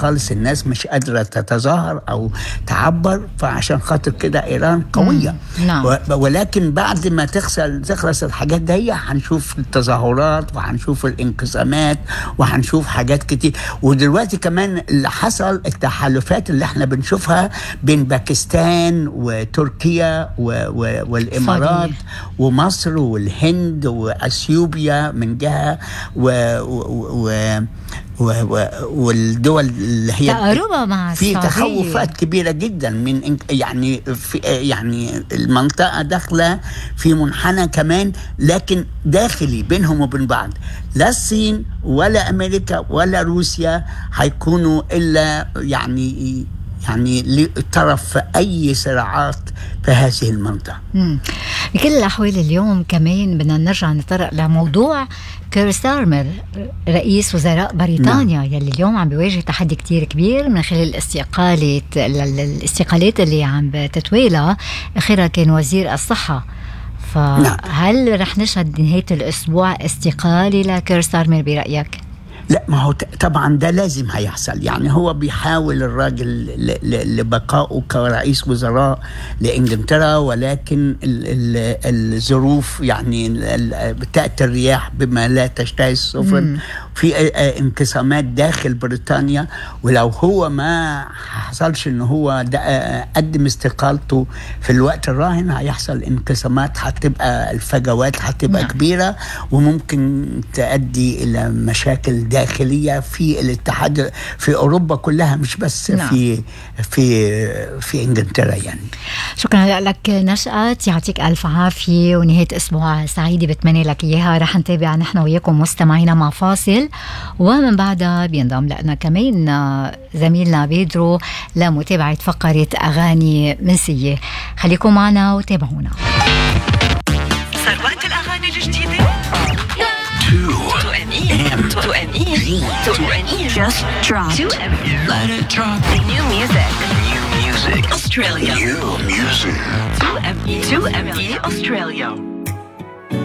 خالص الناس مش قادره تتظاهر او تعبر فعشان خاطر كده ايران قويه نعم. و- ولكن بعد ما تخسر تخلص الحاجات دي هنشوف التظاهرات وهنشوف الانقسامات وهنشوف حاجات كتير ودلوقتي كمان اللي حصل التحالفات اللي احنا بنشوفها بين باكستان وتركيا و و والامارات صحيح. ومصر والهند واثيوبيا من جهه و و و و و والدول اللي هي تقاربها مع في السعودية. تخوفات كبيره جدا من إنك- يعني في يعني المنطقه داخله في منحنى كمان لكن داخلي بينهم وبين بعض لا الصين ولا امريكا ولا روسيا هيكونوا الا يعني يعني طرف في اي صراعات في هذه المنطقه مم. بكل الأحوال اليوم كمان بدنا نرجع نتطرق لموضوع كير ستارمر رئيس وزراء بريطانيا نعم. يلي اليوم عم بيواجه تحدي كتير كبير من خلال الاستقالة ال- ال- الاستقالات اللي عم بتتوالى آخرها كان وزير الصحة فهل رح نشهد نهاية الأسبوع استقالة لكير ستارمر برأيك؟ لا ما هو ت- طبعا ده لازم هيحصل يعني هو بيحاول الراجل ل- ل- لبقائه كرئيس وزراء لانجلترا ولكن ال- ال- الظروف يعني ال- ال- بتاتي الرياح بما لا تشتهي السفن في آه، آه، انقسامات داخل بريطانيا ولو هو ما حصلش ان هو ده- آه، قدم استقالته في الوقت الراهن هيحصل انقسامات هتبقى الفجوات هتبقى نعم. كبيره وممكن تؤدي الى مشاكل داخليه في الاتحاد في اوروبا كلها مش بس نعم. في في في انجلترا يعني شكرا لك نشأت يعطيك ألف عافية ونهاية أسبوع سعيدة بتمنى لك إياها رح نتابع نحن وياكم مستمعينا مع فاصل ومن بعدها بينضم لنا كمان زميلنا بيدرو لمتابعة فقرة أغاني منسية خليكم معنا وتابعونا ثروات الأغاني الجديدة تو أمير تو أمير تو أمير Just drop تو أمير Let it drop. New music New music. Australia New music. تو أمير تو أمير Australia